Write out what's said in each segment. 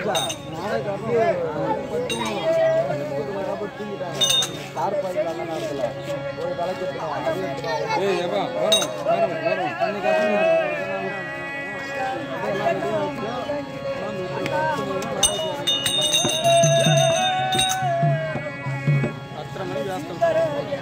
ஏய் எப்பா வரும் வரும் வரும் இன்னைக்கு ಹತ್ರ ಮನೆಗೆ ಹಾಕ್ತಾರೆ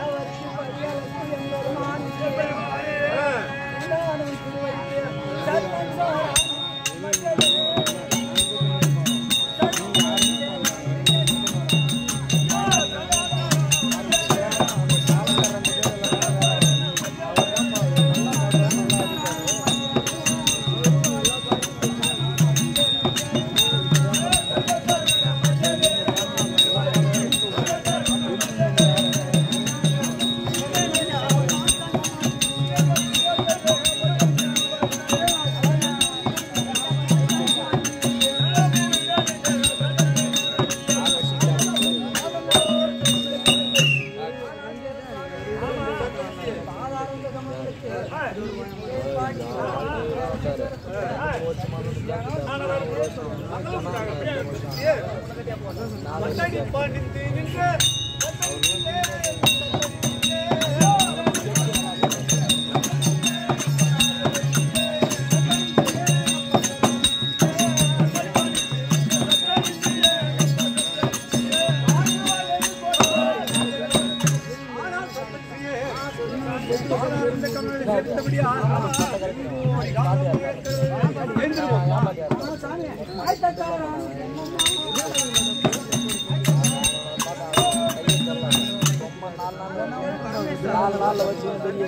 நாலு நாள்ல வச்சு பெரிய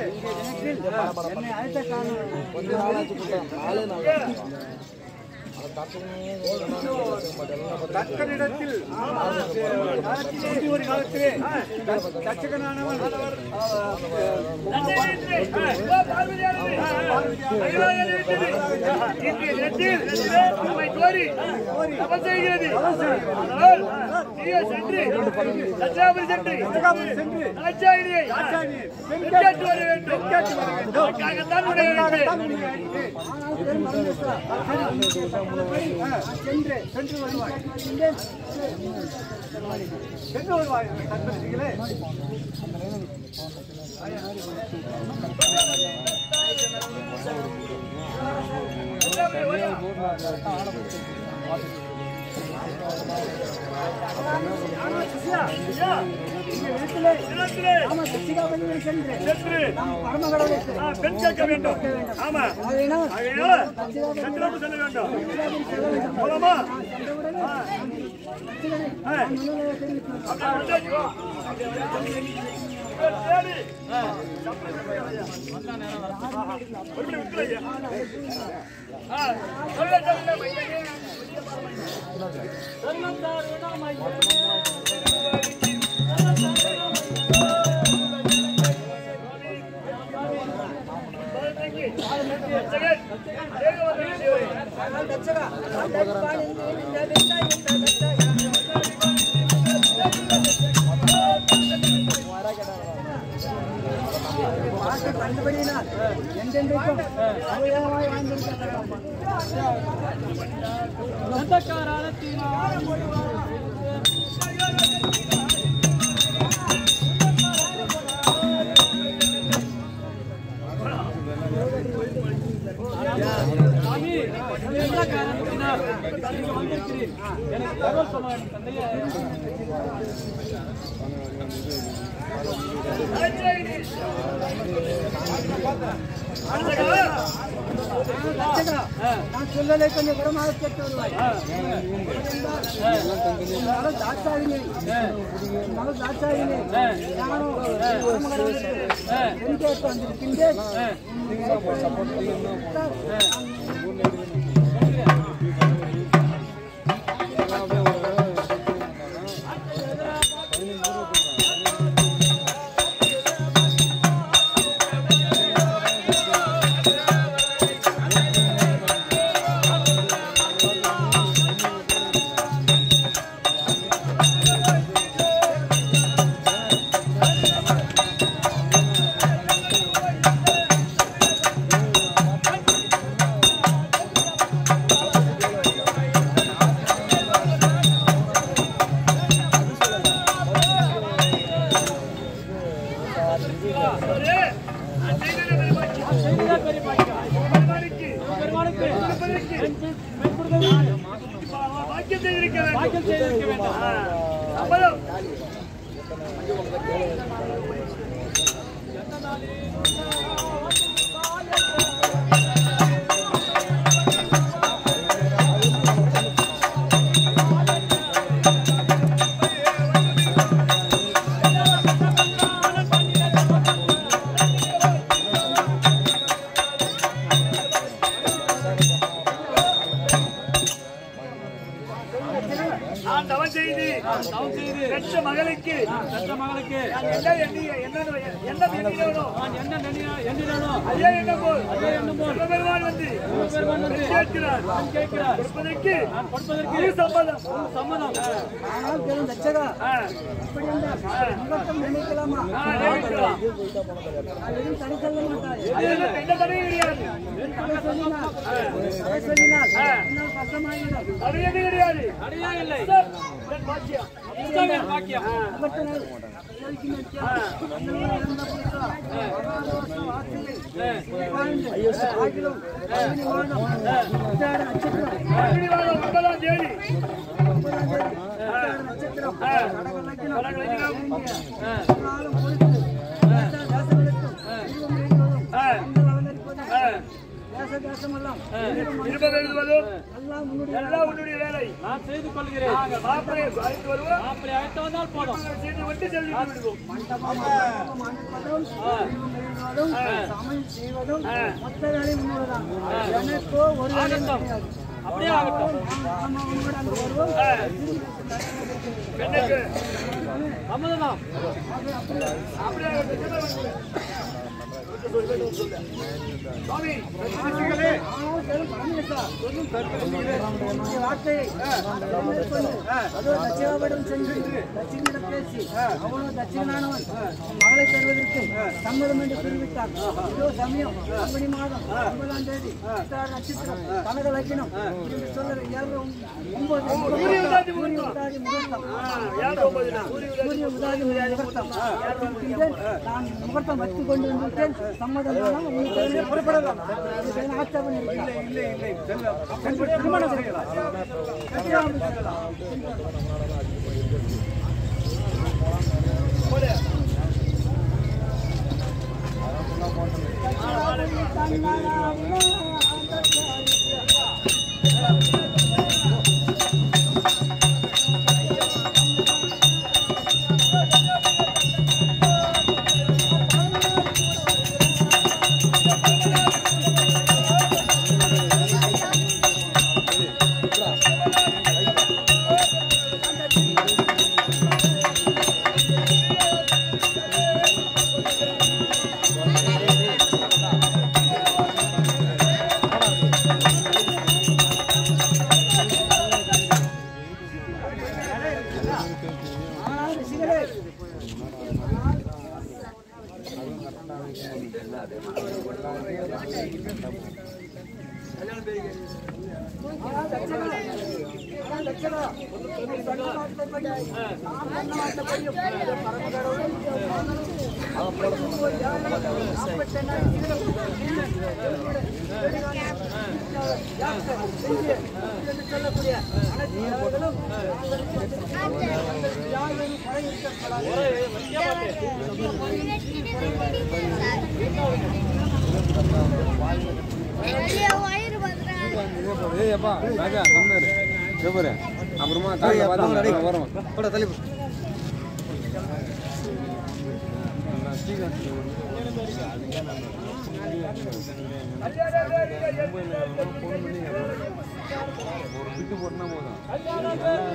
கொஞ்ச நாள் ஆச்சு கொடுத்தேன். நாலே நாள் அதை தட்டுனே தக்கனிடத்தில் ஒரு காலத்திலே தச்சகனானவன் இன்றைய தினத்தில் நம்மை கோரி தபம் செய்கிறது அதனால் நீயே சென்று தட்சாபுரி சென்று தாட்சாயினியை வெண்காட்டு வர வேண்டும் அதற்காகத்தான் உன்னை அழைத்தேன். சென்று சென்று வருவாய் சென்று வருவாய் தற்பதிகளே தினத்திலே சென்று ஆ, பெண் கேட்க வேண்டும் ஆமா ஆகையினால சந்திரபு செல்ல வேண்டும் போலாமா ஆ. ஆ. அப்படியே விட்டாச்சு. சரி. மறுபடியும் விட்டுலையா? ஆ, சொல்ல, சொல்ல, மையனே. கண்டுபடியினால் என்றென்றைக்கும் அவையாவாய் வாழ்ந்திருக்கிறார் நான் சொல்லலை கொஞ்சம் குடமாக கேட்டு வருவாய் நல்ல தாட்சாயினி நல்ல தாட்சாயினி நானும் எங்கே வந்திருக்கின்றேன் ஆ அவரே, நான் செய்ததே பெரிய பாக்கியம். பெருமானுக்கு, கொடுப்பதற்கு, பா- பா- பாக்கியம் செய்திருக்க வேண்டும். ஆ, சம்மதம். நான் தவம் செய்து பெற்ற மகளுக்கு நான் என்ன எண்ணி என்ன என்ன எண்ணினோ அதே எண்ணம் போல் சிவபெருமான் வந்து கேட்கிறார் கொடுப்பதற்கு இது சம்மதம் ஆனால் பெரும் தச்சகா ஆ, இப்படி அந்த முகத்தம் நினைக்கலாமா ஆ, நியமிக்கலாம். அது எதுவும் தடை சொல்ல மாட்டாய் அதில் எந்த தடையும் கிடையாது தடை சொல்லினால் தடை சொல்லினால் இன்னும் கஷ்டமாகிவிடும் அது எது கிடையாது சார், இதன் பாக்கியம் முகத்தினர் யோகிக்கின்ற வித்தியாசம். இருந்த புத்தா, மகாதோஷ வாக்கிலே, வாழ்ந்து, ஆகிலும், அக்னி வானம், உத்திராட நட்சத்திரம், அக்னி வாரம் ஒன்பதாம் தேதி ஒன்பதாம் தேதி, உத்திராட நட்சத்திரம், கடக லக்னம், கடக லக்னம். வேண்டிய, காலம் பொறுத்து, தேச தேசங்களுக்கும், தீபம் எரிவதும், ஆ. பொங்கல் அவதரிப்பதும், ஆ, தேச தேசமெல்லாம் இருபது எழுதுவதும் எல்லாம் உன்னுடைய எல்லாம் உன்னுடைய வேலை நான் செய்து கொள்கிறேன் நாங்கள் மாப்பிளையை அழைத்து வருவோம் அப்படி அழைத்து வந்தால் போதும் நாங்கள் செய்து விட்டு செல்வி விடுவோம் மண்டபம் மண்டபம் அமைப்பதும், தீபம் எரிவதும், சமையல் செய்வதும், மொத்த வேலை உன்னோடுதான். எனக்கோ ஒரு வேலை கிடையாது. அப்படியே ஆகட்டும் நாம உன்னோட அங்க வருவோம். பெண்ணுக்கு சம்மதம் அப்படியே சுவாமி ஆனால் பெரும் பரமேசா, சொல்லும் இந்த வார்த்தையை மேற்கொண்டு, அதோ தட்சிணாவிடம் சென்று தட்சிணிடம் பேசி அவனும் தட்சிணானவன் மகளை தருவதற்கு சம்மதம் என்று தெரிவித்தார் இதோ சமயம் கம்பெனி மாதம் ஒன்பதாம் தேதி உத்திராட நட்சத்திரம் கனக லக்கினம் என்று சொல்லுற ஏழு ஒன்பது சூரிய உதாதி சூரிய முகூர்த்தம். உதாதி முகூர்த்தம் யார் ஒன்பதுனா சூரிய உதாதி முகூர்த்தம் இருக்கின்றேன். நான் முகூர்த்தம் வைத்துக் கொண்டு வந்துவிட்டேன் சம்மதம் தானா? உங்களுக்கு புறப்படலாம் அதுக்கு என்ன ஆட்சேபம் இல்லை இல்லை இல்லை திருமணம் செய்யலாம் கல்யாணம் செய்யலாம் ஆனால் ரிஷிகளே ஆனால் தட்சணா, ஆனால் தட்சணா, உன்னை சொன்ன வார்த்தைப்படி, நான் சொன்ன வார்த்தைப்படியும் இந்த பரமகடவுளும் நாற்பத்தெண்ணாயிரம் சீலம், சீலன், யாக்கர், செய்யன் என்று சொல்லக்கூடிய அனைத்து யார்களும் யாரும் படை இருக்கப்படாது வயிறு வந்துடுறேன் ஏய் அப்பா ராஜா கம்மியாரு பாரு அப்புறமா காலைல பார்த்து வரோம் ஒரு பிட்டு போட்டுனா போதும்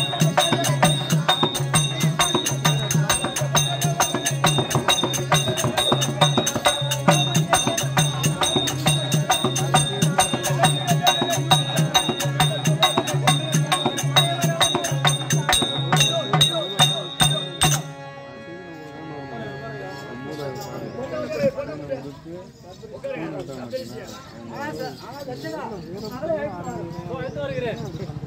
ஆ ஆனா ச- ஆனா தட்சிணா மகளை அழைக்கிறார்.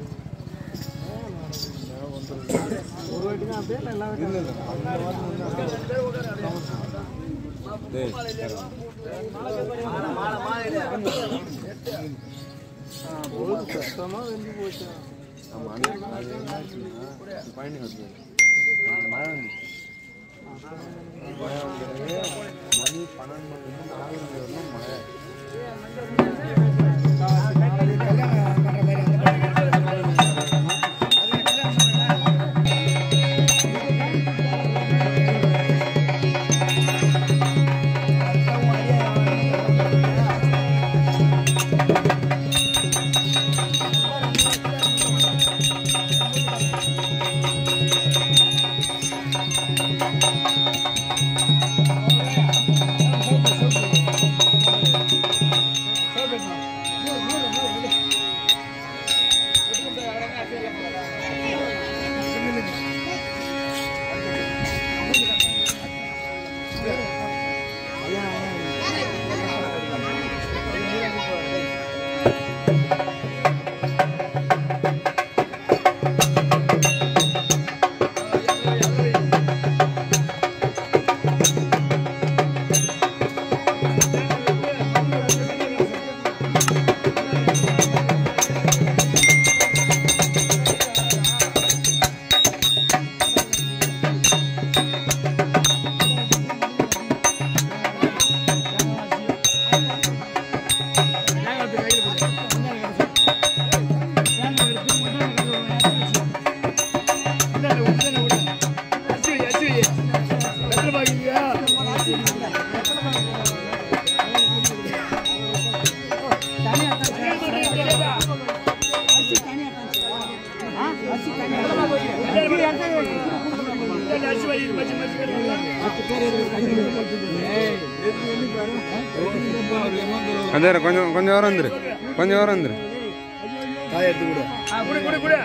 டேய் ஆமா அந்த அது என்னாச்சுன்னா பயணி வந்து மழை வந்துச்சு மழை வந்துடுது மணி பன்னெண்டு மணிலேருந்து நாலு மணி வரணும் மழை அந்த கொஞ்சம் கொஞ்சம் வரம் வந்துரு கொஞ்சம் வரம் வந்துரு குடு குடு குடு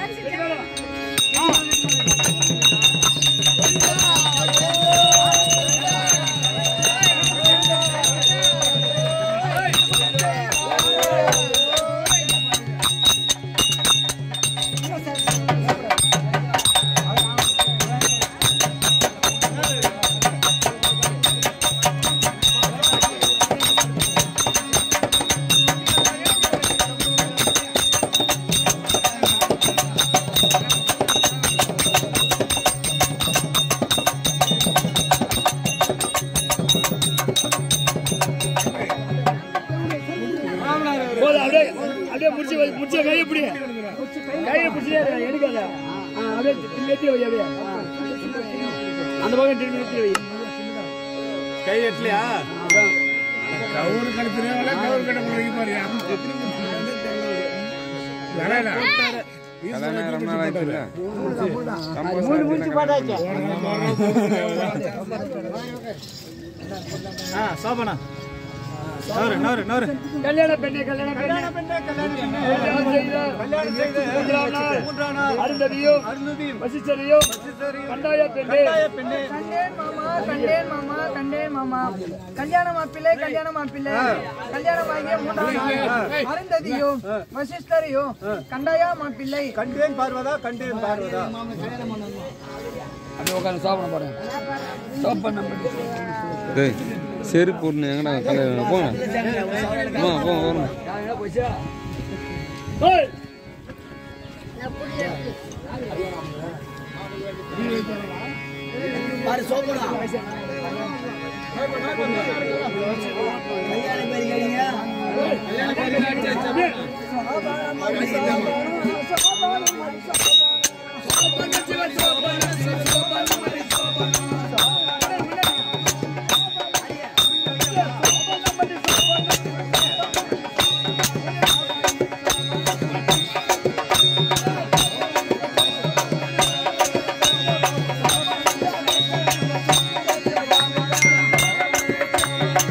போதும் அப்படியே அப்படியே முடிச்சு வை முடிச்ச கையை பிடி கையை பிடிச்சே இரு, எடுக்காத ஆ, அப்படியே நிறுத்தி வை அப்படியே அந்த பக்கம் திரும்பி நிறுத்தி வை கை எட்டலையா கல்யாணம் ரொம்ப நாள் ஆயிடுச்சுல்ல மூணு முடிச்சு போட்டாச்சு ஆ சோபனா நவரு நவரு நவரு கல்யாண பெண்ணே கல்யாண பெண்ணே கல்யாணம் செய்தார். மூன்றாம் நாள் அருந்ததியும் வசிச்சரையும் கண்டாய பெண்ணே கண்டேன் மாமா கண்டேன் மாமா கண்டேன் மாமா கல்யாண மாப்பிள்ளை கல்யாண மாப்பிள்ளை கல்யாணமாகிய மூன்றாம் நாள் அருந்ததியும் வசிஷ்டரையும் கண்டாயா மாப்பிள்ளை கண்டேன் பார்வதா கண்டேன் பார்வதா டேய் செருப்பு ஒன்று எங்கடா கல்யாணம் போங்க போங்க போங்க போங்க ஏய்,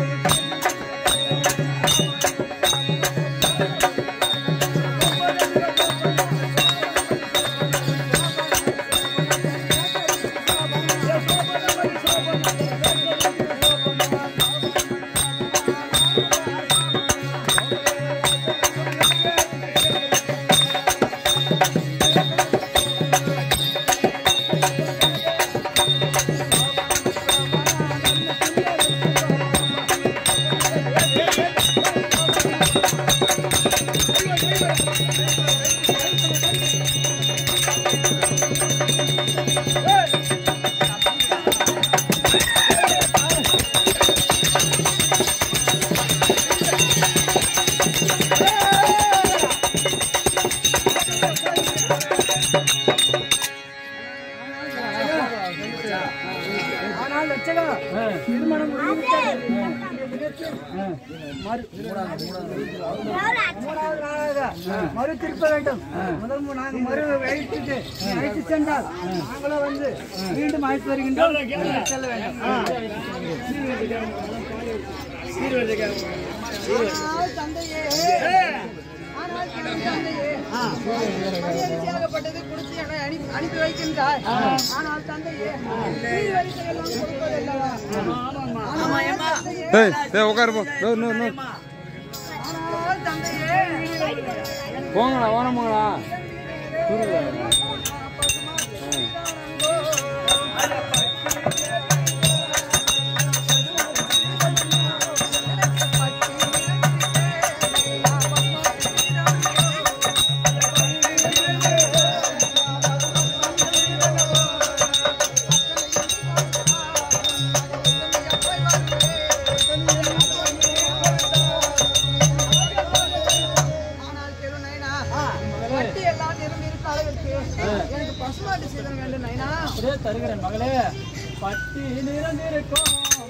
கல்யாண மூணாவது நாளாக மறு திருப்ப வேண்டும் முதல் மூ- நாங்கள் மறு அழைத்துட்டு அழைத்து சென்றால் நாங்களும் வந்து மீண்டும் அழைத்து வருகின்றோம் செல்ல வேண்டும் ஆனால் தந்தையே ஆனால் கிழமை தந்தையே மரியாதையாகப்பட்டது கொடுத்து என்னை அனுப்பி அனுப்பி வைக்கின்றாய் ஆனால் தந்தையே சீர்வரிசை எல்லாம் கொடுப்பதல்லவா ஆனால் தந்தையே ஏய் ஏய் உட்காரு போ நோ நோ நோ ஆனால் தந்தையே போங்கடா ஓரமாங்கடா ஆனால் திரு நைனா, வட்டி எல்லாம் நிரம்பி இருக்க அளவிற்கு எனக்கு பசுமாட்டு சீதனம் வேண்டும் நைனா அப்படியே தருகிறேன் மகளே பட்டி நிறந்திருக்கும்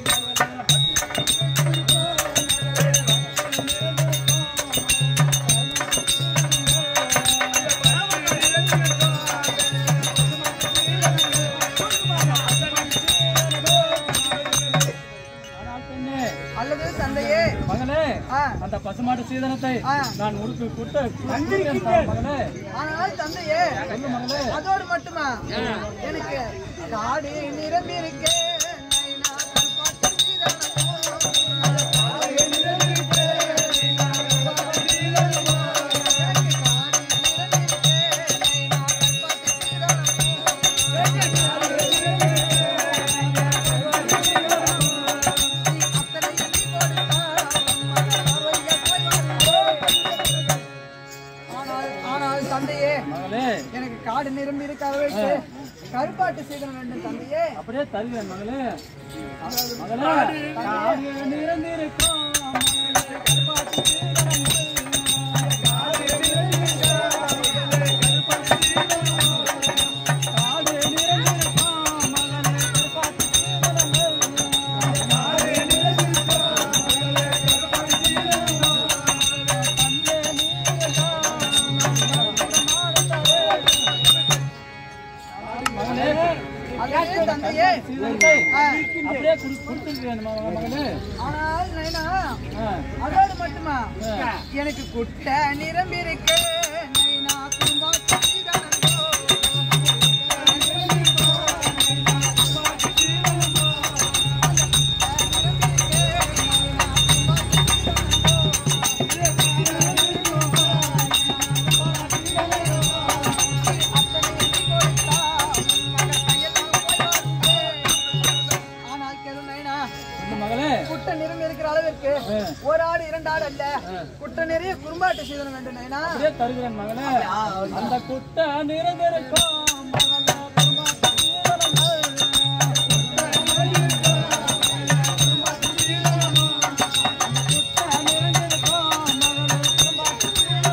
ஆனால் பெண்ணே அல்லது தந்தையே மகளே ஆ, அந்த பசுமாட்டு சீதனத்தை ஆ. நான் உடுப்பு குட்ட குடுக்கிறேன் மகளே ஆனால் தந்தையே சொல்லு மகளே அதோடு மட்டுமா எனக்கு காடு நிரம்பி இருக்கே நைனா, கருப்பாட்டு சீதனமோ. அந்த காடு நிரம்பி இருக்கே, நைனா, கருப்பாட்டு சீதனமோ. எனக்கு காடு நிரம்பி இருக்கே, நைனா, கருப்பாட்டு சீதனமோ. எனக்கு காடு நிரம்பி இருக்கே, நைனா, கருப்பாட்டு சீதனமோ. நீ அத்தனை எண்ணி கொடுத்தால் மகன் பார்வைகள் போய் வரும். ஆனால் ஆனால் தந்தையே மகளே எனக்கு காடு நிரம்பி இருக்க அளவுக்கு கருப்பாட்டு சீதனம் வேண்டும் தந்தையே அப்படியே தருகிறேன் மகளே மகளே காடு நிறந்திருக்கும் மகளே, கருப்பாட்டு சீதனங்கள். காடு நிறந்திருக்கும், மகளே, கருப்பாட்டு சீதனங்கள். காடு நிறந்திருக்கும், மகளே, கருப்பாட்டு சீதனங்கள். காடு நிறந்திருக்கும், மகளே, கருப்பாட்டு சீதனங்கள். தந்தை மகளே அதே தந்தையே சீதனத்தை ஆ, அப்படியே குடு- கொடுத்துருக்கிறேன் மக- மகளே ஆனால் நைனா ஆ. அதோடு மட்டுமா எனக்கு குட்ட நிரம்பி இருக்கு நைனா குடும்பாட்டு சீதனங்கோ. ஆனால் கேளு நைனா இந்த மகளே குட்ட நிறம் இருக்கிற அளவிற்கு ஒரு ஆடு இரண்டு ஆடு அல்ல குட்ட நிறைய குறும்பாட்டு சீதனம் வேண்டும் நைனா அப்படியே தருகிறேன் மகளே அந்த குட்ட நிறைந்திருக்கும் மகளே, குடும்பத்து சீதனங்கள். குட்ட நிறைந்திருக்கும் மகளே, குடும்பத்து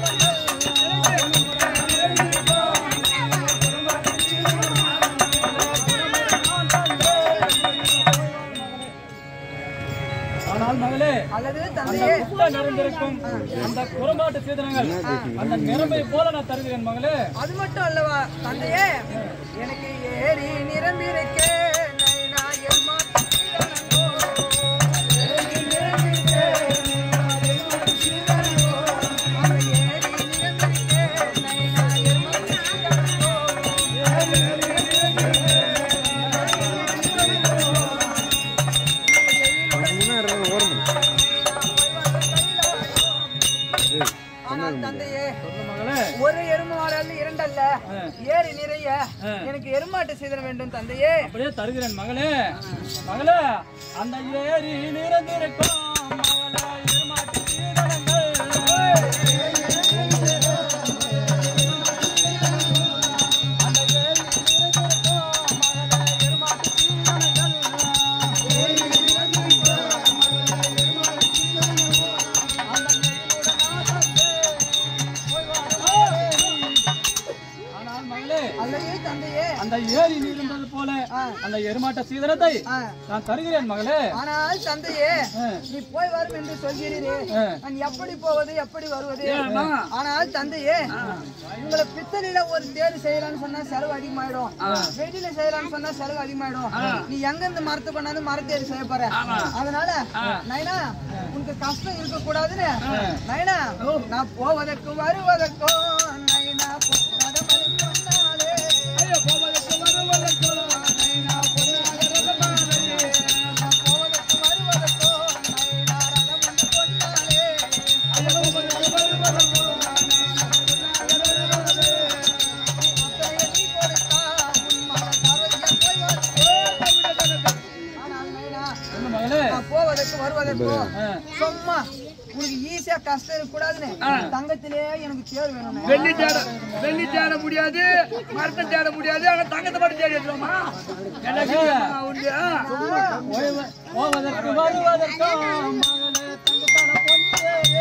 ஆனால் மகளே அல்லது அந்த தந்தையே குட்ட நிறைந்திருக்கும் அந்த குரமாட்டு சீதனங்கள் அந்த நிறமை போல நான் தருகிறேன் மகளே அது மட்டும் அல்லவா தந்தையே எனக்கு ஏரி நிரம்பி இருக்கே நைனா எருமாட்டு சீதனங்கோ. ஏரி நிரம்பி இருக்கே, நைனா எருமாட்டு சீதனங்கோ. அந்த ஏரி நிரம்பி இருக்கே, நைனா எருமாட்டு சீதனங்கோ. ஏரி நிரம்பி இருக்கே, ஆனால் தந்தையே மகளே ஒரு எருமை மாடு அல்ல இரண்டல்ல ஏரி நிறைய எனக்கு எருமாட்டு சீதனம் வேண்டும் தந்தையே அப்படியே தருகிறேன் மகளே மகளே அந்த ஏரி நிறந்திருக்கும் மகளே எருமாட்டு சீதனங்கள். அந்த ஏரி நிறந்திருக்கும் மகளே எருமாட்டு சீதனங்கள். ஆனால் மகளே அல்லது தந்தையே அந்த ஏரி நீர் என்பது போல அந்த எருமாட்ட சீதனத்தை ஆ. நான் தருகிறேன் மகளே ஆனால் தந்தையே ஆ. நீ போய் வரும் என்று சொல்கிறீரே ஆ. நான் எப்படி போவது எப்படி வருவது ஆனால் தந்தையே உங்களை பித்தளையில ஒரு தேர் செய்யலாம்னு சொன்னா செலவு அதிகமாயிடும் வெடியில செய்யலாம்னு சொன்னா செலவு அதிகமாயிடும் நீ எங்க இருந்து மரத்து கொண்டாந்து மரத்தேர் செய்ய போற அதனால நைனா உனக்கு கஷ்டம் இருக்க கூடாதுன்னு நைனா நான் போவதற்கும் வருவதற்கும் நைனா பொன்னடமலை பொன்னாலே. நான் போவதற்கும் வருவதற்கும் நைனா ரதமணி பொன்னாலே. அத்தனையை நீ கொடுத்தா உன் மகள் கரைய போய் வருவேன். ஆனால் நைனா, சொல்லு மகளே நான் போவதற்கு வருவதற்கும் ஆ. சும்மா உனக்கு ஈஸியா கஷ்டம் இருக்க கூடாதுன்னு தங்கத்திலே எனக்கு தேர் வேணும் வெள்ளி தேட வெள்ளி தேட முடியாது மரத்தை தேட முடியாது ஆனா தங்கத்தை மட்டும் தேடி எடுத்துருவோமா என்ன கேக்குறா உண்டு, ஆ? ஓய்வ- போவதற்கு வருவதற்கும் மகளே தங்கத்தால பொன்னேரே.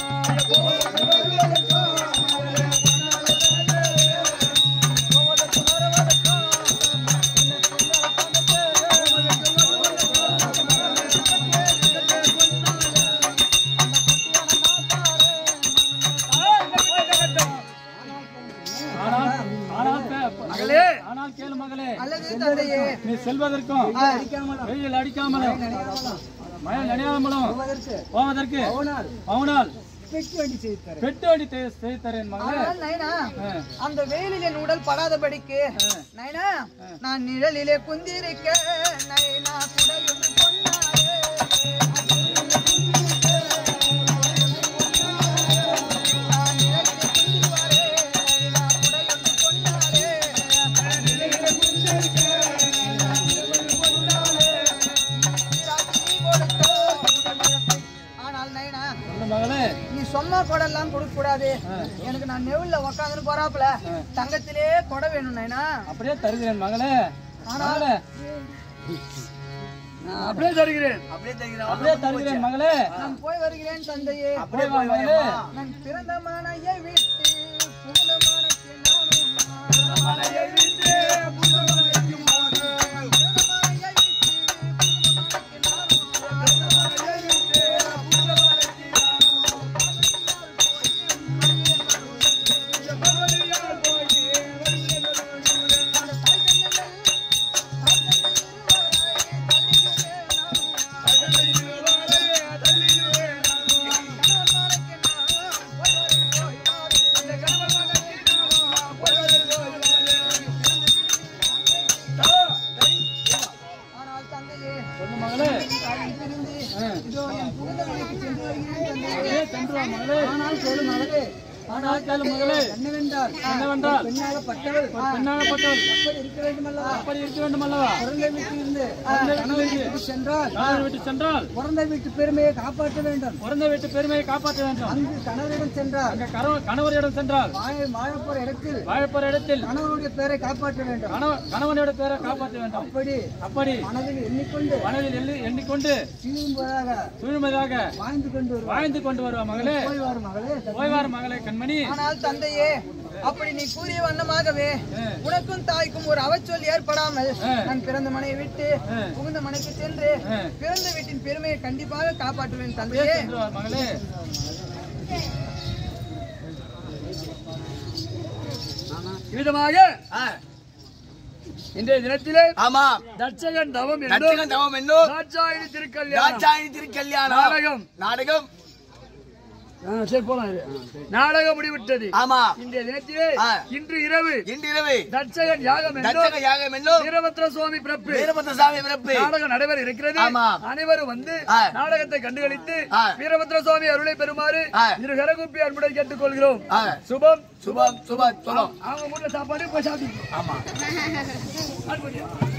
ஆனால் ஆனால் பே- மகளே ஆனால் கேளு மகளே அல்லது தந்தையே நீ செல்வதற்கும் வெயில் அடிக்காமலும் மழை நனையாமலும் போவதற்கு அவனால் பெட்டி வண்டி செய்து தரேன் பெட்டு அடி தே- செய்து தரேன் மகளே ஆனால் நைனா ஆ. அந்த வெயிலில் என் உடல் படாதபடிக்கு நைனா நான் நிழலிலே குந்திருக்க நைனா குடையும் பொன்னாலே நான் நிழலிலே குந்திருவாரே, நைனா குடையும் பொன்னாலே. சீராட்டி நீ கொடுத்தோ உடம்பு. ஆனால் நைனா சொல்லு மகளே நீ சொன்னா கொடை எல்லாம் கொடுக்க கூடாது எனக்கு நான் நெவுல்ல உக்காந்துன்னு போறாப்புல தங்கத்திலே கொடை வேணும் நைனா அப்படியே தருகிறேன் மகளே மகளே அப்படியே தருகிறேன் அப்படியே தருகிறேன் மகளே நான் போய் வருகிறேன் தந்தையே அப்படியே வா மகளே நான் பிறந்த மனையை விட்டு புகுந்த மனைக்கு நானும் மனையை விட்டு புகுந்த மனைக்கு நானும். பிறந்த மனையை விட்டு புகுந்த மனைக்கு நானும். பிறந்த மனையை விட்டு புகுந்த மனைக்கு நானும். பகலியால் போய் வருகிறேன். அந்த தாய் தந்தைகள், தாய் தந்தை இருவரை தள்ளியே நானும். கணவன் மனைக்கு நான் போய் வரேன், போய் வரேன். இந்த கணவன் மனைக்கு நான் போய் வரேன், போய் வரேன். ஆனால் தந்தையே சொல்லு மகளே காலம் பிரிந்து இதோ என் புகுந்த மனைக்கு சென்று வருகிறேன் தந்தையே. அப்படியே சென்று வா மகளே ஆனால் கேளு மகளே ஆனால் கேளு மகளே என்னவென்றால் என்னவென்றால் பெண்ணாகப்பட்டவள் ஒரு பெண்ணாகப்பட்டவள் அப்படி இருக்க வேண்டுமல்லவா அப்படி இருக்க வேண்டும் அல்லவா பிறந்த வீட்டிலிருந்து பிறந்த கணவன் வீட்டிலிருந்து வீட்டுக்கு சென்றால் கணவன் விட்டு சென்றால் பிறந்த வீட்டு பெருமையை காப்பாற்ற வேண்டும் பிறந்த வீட்டு பெருமையை காப்பாற்ற வேண்டும் அங்கு கணவரிடம் சென்றால் அங்க கணவன் கணவரிடம் சென்றால் வாழ வாழப்போற இடத்தில் வாழப்போற இடத்தில் கணவனுடைய பெயரை காப்பாற்ற வேண்டும் கணவன் கணவனோட பேரை காப்பாற்ற வேண்டும் அப்படி அப்படி மனதில் எண்ணிக்கொண்டு மனதில் எண்ணி எண்ணிக்கொண்டு சீரும்பதாக தூய்மையாக வாழ்ந்து கொண்டு வருவார் வாழ்ந்து கொண்டு வருவா மகளே போய் வரும் மகளே ஓய்வார் மகளே கண்மணி ஆனால் தந்தையே அப்படி நீ கூறிய வண்ணமாகவே உனக்கும் தாய்க்கும் ஒரு அவச்சொல் ஏற்படாமல் நான் பிறந்த மனையை விட்டு புகுந்த மனைக்கு சென்று பிறந்த வீட்டின் பெருமையை கண்டிப்பாக காப்பாற்றுவேன் தந்தையே சென்று வா மகளே விதமாக இன்றைய தினத்திலே ஆமா தட்சகன் தவம் என்றும் நட்சகன் தவம் என்னும் தாட்சாயணி திருக்கல்யாணம் தாட்சாயணி திருக்கல்யாணம் நாடகம் நாடகம் ஆ, சரி போலாம் இரு. நாடகம் முடிவிட்டது ஆமா இன்றைய தினத்திலே ஆ. இன்று இரவு இன்றிரவு தட்சகன் யாகம் என்றும் தட்சக யாகம் என்னும் வீரபத்ர சுவாமி பிறப்பு வீரபத்ர சாமி பிறப்பு நாடகம் நடைபெற இருக்கிறது ஆமா. அனைவரும் வந்து ஆ. நாடகத்தை கண்டுகளித்து ஆ. வீரபத்ர சுவாமி அருளை பெறுமாறு ஆ. இரு கரகுப்பி அன்புடன் கேட்டுக்கொள்கிறோம் ஆ. சுபம் சுபம் சுபம் சுபம் அவங்க ஊர்ல சாப்பாடு போய் சாப்பிட்டு ஆமா அன்புடன்.